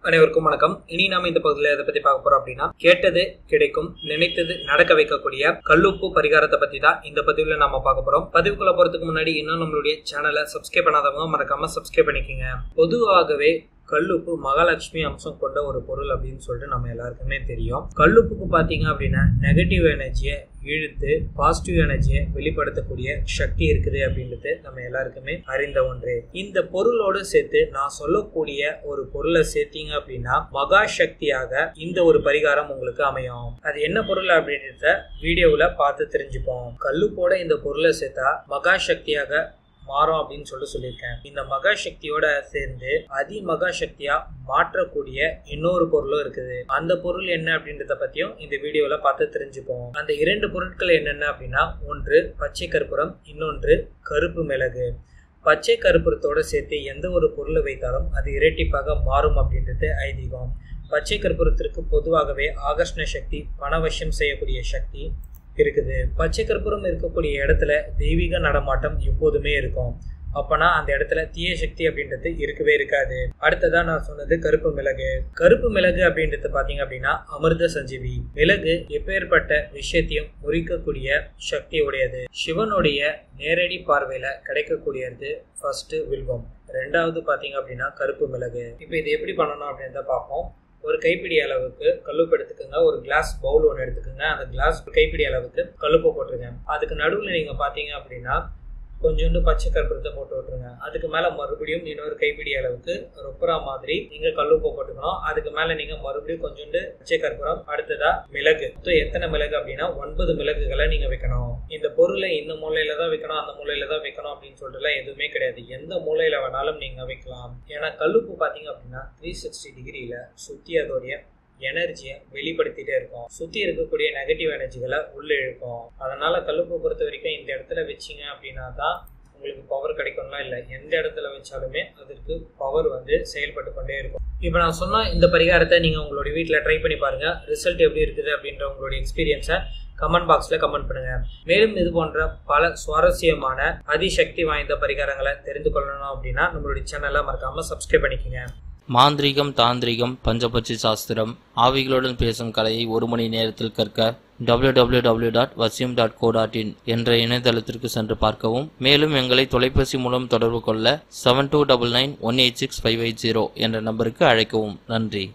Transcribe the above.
அனைவருக்கும் வணக்கம் இனி நாம இந்த பகுதியில் எதை பத்தி பார்க்க போறோம் அப்படின்னா கேட்டது கிடைக்கும் நினைத்தது நடக்க வைக்கக்கூடிய கல்லுப்பு பரிகாரத்தை பத்தி தான் இந்த பதிவுல நாம பார்க்க போறோம் பதிவுக்குள்ள போறதுக்கு முன்னாடி இன்னும் நம்மளுடைய சேனலை சப்ஸ்கிரைப் பண்ணாதவங்க மறக்காம சப்ஸ்கிரைப் பண்ணிக்கோங்க பொதுவாகவே கல்லுப்பு மகாலட்சுமி அம்சம் கொண்ட ஒரு பொருள் அப்படின்னு சொல்லிட்டு நம்ம எல்லாருக்குமே தெரியும் கல்லுப்புக்கு பார்த்தீங்க அப்படின்னா நெகட்டிவ் எனர்ஜியை இழுத்து பாசிட்டிவ் எனர்ஜியை வெளிப்படுத்தக்கூடிய சக்தி இருக்குது அப்படின்றது நம்ம எல்லாருக்குமே அறிந்த ஒன்று இந்த பொருளோடு சேர்த்து நான் சொல்லக்கூடிய ஒரு பொருளை சேர்த்தீங்க அப்படின்னா மகா சக்தியாக இந்த ஒரு பரிகாரம் உங்களுக்கு அமையும் அது என்ன பொருள் அப்படின்றத வீடியோவில் பார்த்து தெரிஞ்சுப்போம் கல்லுப்போட இந்த பொருளை சேர்த்தா மகா சக்தியாக மாறும் அப்படின்னு சொல்லி சொல்லியிருக்கேன் இந்த மகா சக்தியோட சேர்ந்து அதி மகா சக்தியா மாற்றக்கூடிய இன்னொரு பொருளும் இருக்குது அந்த பொருள் என்ன அப்படின்றத பத்தியும் இந்த வீடியோல பார்த்து தெரிஞ்சுப்போம் அந்த இரண்டு பொருட்கள் என்னென்ன அப்படின்னா ஒன்று பச்சை கற்பூரம் இன்னொன்று கருப்பு மிளகு பச்சை கற்பூரத்தோட சேர்த்து எந்த ஒரு பொருளை வைத்தாலும் அது இரட்டிப்பாக மாறும் அப்படின்றது ஐதீகம் பச்சை கற்பூரத்திற்கு பொதுவாகவே ஆகர்ஷண சக்தி பணவசியம் செய்யக்கூடிய சக்தி இருக்குது பச்சை கற்பூரம் இருக்கக்கூடிய இடத்துல தெய்வீக நடமாட்டம் எப்போதுமே இருக்கும் அப்பனா அந்த இடத்துல தீய சக்தி அப்படின்றது இருக்கவே இருக்காது அடுத்ததா நான் சொன்னது கருப்பு மிளகு கருப்பு மிளகு அப்படின்றது பாத்தீங்க அப்படின்னா அமிர்த சஞ்சீவி மிளகு எப்பேற்பட்ட விஷயத்தையும் முறிக்கக்கூடிய சக்தி உடையது சிவனுடைய நேரடி பார்வையில கிடைக்கக்கூடியது ஃபர்ஸ்ட் வில்வம் ரெண்டாவது பாத்தீங்க அப்படின்னா கருப்பு மிளகு இப்போ இது எப்படி பண்ணணும் அப்படின்றத பார்ப்போம் ஒரு கைப்பிடி அளவுக்கு கல்லுப்பு எடுத்துக்கோங்க ஒரு கிளாஸ் பவுல் ஒன்று எடுத்துக்கோங்க அந்த கிளாஸ் கைப்பிடி அளவுக்கு கல்லுப்பு போட்டுருங்க அதுக்கு நடுவில் நீங்கள் பார்த்தீங்க அப்படின்னா கொஞ்சோண்டு பச்சை கற்பூரத்தை போட்டு விட்டுருங்க அதுக்கு மேலே மறுபடியும் இன்னொரு கைப்பிடி அளவுக்கு ரொப்பரா மாதிரி நீங்கள் கல்லுப்பு போட்டுக்கணும் அதுக்கு மேலே நீங்கள் மறுபடியும் கொஞ்சோண்டு பச்சை கற்பூரம் அடுத்ததா மிளகு மொத்தம் எத்தனை மிளகு அப்படின்னா ஒன்பது மிளகுகளை நீங்கள் வைக்கணும் இந்த பொருளை இந்த மூலையில தான் வைக்கணும் அந்த மூலையில தான் வைக்கணும் அப்படின்னு சொல்லிட்டுலாம் எதுவுமே கிடையாது எந்த மூலையில வேணாலும் நீங்கள் வைக்கலாம் ஏன்னா கல்லுப்பு பார்த்தீங்க அப்படின்னா த்ரீ சிக்ஸ்டி டிகிரியில் சுற்றி அதோடைய எனர்ஜியை வெளிப்படுத்திட்டே இருக்கும் சுற்றி இருக்கக்கூடிய நெகட்டிவ் எனர்ஜிகளை உள்ளே இழுக்கும் அதனால கல்லுப்பு பொறுத்த வரைக்கும் இந்த இடத்துல வச்சிங்க அப்படின்னா தான் உங்களுக்கு பவர் கிடைக்கும்லாம் இல்லை எந்த இடத்துல வச்சாலுமே அதற்கு பவர் வந்து செயல்பட்டு கொண்டே இருக்கும் இப்போ நான் சொன்ன இந்த பரிகாரத்தை நீங்கள் உங்களுடைய வீட்டில் ட்ரை பண்ணி பாருங்கள் ரிசல்ட் எப்படி இருக்குது அப்படின்ற உங்களுடைய எக்ஸ்பீரியன்ஸை கமெண்ட் பாக்ஸில் கமெண்ட் பண்ணுங்க மேலும் இது போன்ற பல சுவாரஸ்யமான அதிசக்தி வாய்ந்த பரிகாரங்களை தெரிந்து கொள்ளணும் அப்படின்னா நம்மளுடைய சேனலை மறக்காமல் சப்ஸ்கிரைப் பண்ணிக்கோங்க மாந்திரீகம் தாந்திரிகம் பஞ்சபட்சி சாஸ்திரம் ஆவிகளுடன் பேசும் கலையை ஒரு மணி நேரத்தில் கற்க www.vasim.co.in டாட் வசியம் டாட் கோ டாட் இன் என்ற இணையதளத்திற்கு சென்று பார்க்கவும் மேலும் எங்களை தொலைபேசி மூலம் தொடர்பு கொள்ள seven two double nine one eight six five eight zero என்ற நம்பருக்கு அழைக்கவும் நன்றி